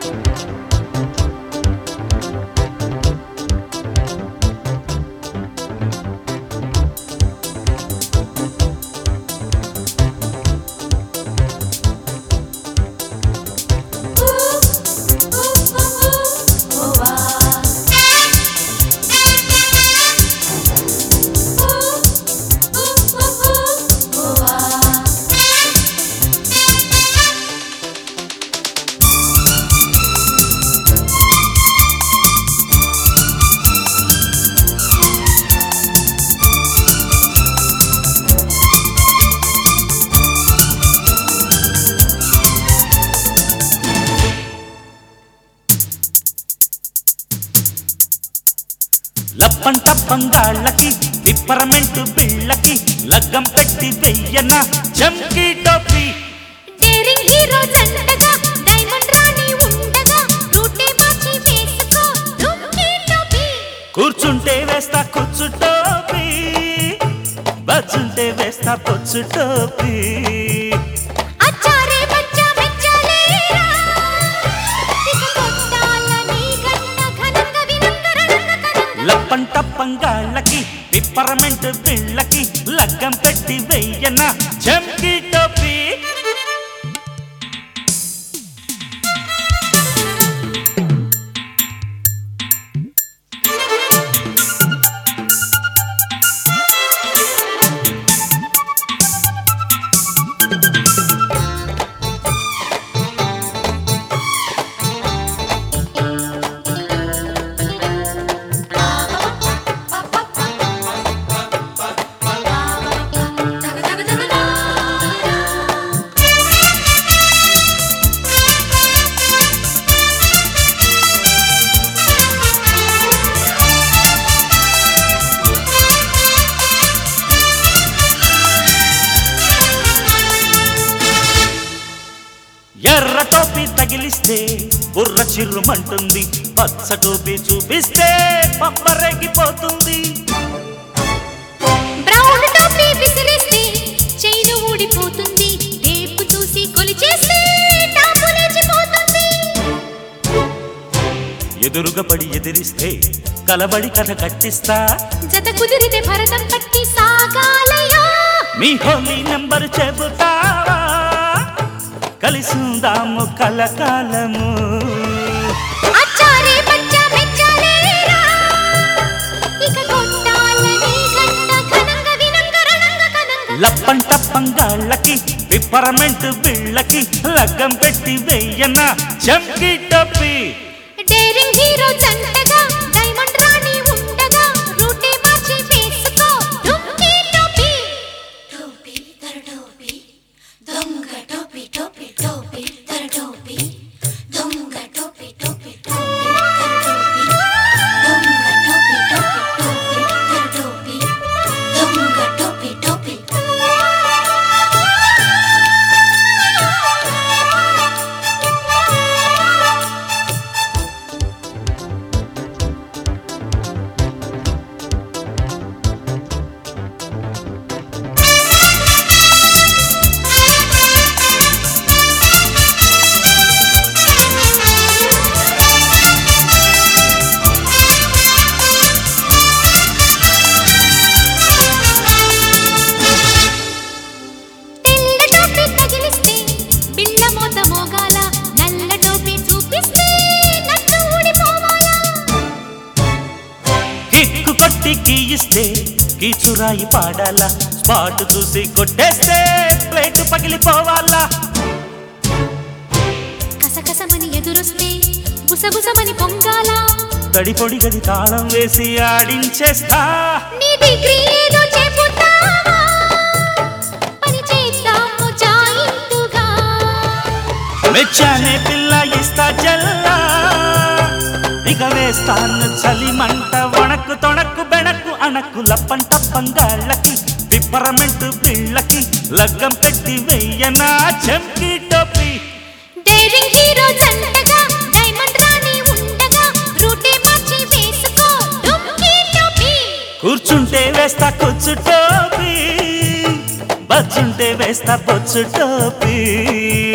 లప్పంట పంగాళ్ళకి పిప్పరమెంటు బిళ్ళకి లగ్గం పెట్టి వెయ్యన చంకీ టోపీ డేరింగ్ హీరో జంటగా డైమండ్ రాణి ఉండగా రూటే మార్చి వేసుకో డుమ్మీ టోపీ కూర్చుంటే వేస్తా కూర్చు టోపీ బచ్చుంటే వేస్తా పొచ్చు టోపీ అచ్చారే బచ్చా మెచ్చలేరా ఇక కొట్టాలని గంట ఘనంగా వినంగ రణంగ కనంగ లప్పంట పంగాళ్ళకి పిప్పరమెంటు బిళ్ళకి లగ్గం పెట్టి వెయ్యన చంకీ టోపీ ఎర్ర టోపీ తగిలిస్తే బుర్ర చిర్రుమంటుంది పచ్చ టోపీ చూపిస్తే పబ్బరెగిపోతుంది బ్రౌన్ టోపీ విసిరేస్తే చైను ఊడిపోతుంది టేపు చూసి కొలిచేస్తే టాపు లేచిపోతుంది ఎదురుగా పడి ఎదిరిస్తే కలబడి కథ కట్టిస్తా జత కుదిరితే భరతం పట్టి సాగాలయా మీ హోలీ నెంబర్ చెబుతావా కలిసిందాము కలకాలము అచ్చారే బచ్చా మెచ్చలేరా ఇక కొట్టాలని గంట ఘనంగా వినంగ రణంగ కనంగ లప్పంట పంగాళ్ళకి పిప్పరమెంట్ బిళ్ళకి లగ్గం పెట్టి వెయ్యన చంకీ టోపీ డేరింగ్ హీరో జంటగా డైమండ్ రాణి ఉండగా రూటే మార్చి వేసుకో డుమ్మీ టోపీ టోపీ తర టోపీ దొంగ టోపీ టోపీ టోపీ తర టోపీ దొంగ టోపీ టోపీ టోపీ తర టోపీ దొంగ టోపీ టోపీ టోపీ తర టోపీ దొంగ టోపీ టోపీ తెల్ల టోపీ తగిలిస్తే బిళ్ళ మోత మోగాల నల్ల టోపీ చూపిస్తే నట్టు ఊడిపోవాలా కిక్కు కొట్టి గీయిస్తే కీచురాయి పాడాలా స్పాట్ చూసి కొట్టేస్తే ప్లేట్ పగిలిపోవాలా కసకసమని ఎదురొస్తే బుసబుసమని పొంగాల తడి పొడి గది తాళం వేసి ఆడించేస్తా నీ డిగ్రీ ఏదో చెబుతావా పని చేద్దాము జాయింటుగా మెచ్చానే పిల్ల ఇస్తా జల్లా ఇక వేస్తాను చలిమంట వణకు తొణకు బెణకు అణకు లప్పంట పంగాళ్ళకి పిప్పరమెంటు బిళ్ళకి లగ్గం పెట్టి వెయ్యనా చెంకి టోపీ డేరింగ్ హీరో జంటగా డైమండ్ రాణి ఉండగా రూటే మార్చి వేసుకో డుమ్మీ టోపీ కూర్చుంటే వేస్తా కూర్చు టోపీ బజ్జుంటే వేస్తా బొచ్చు టోపీ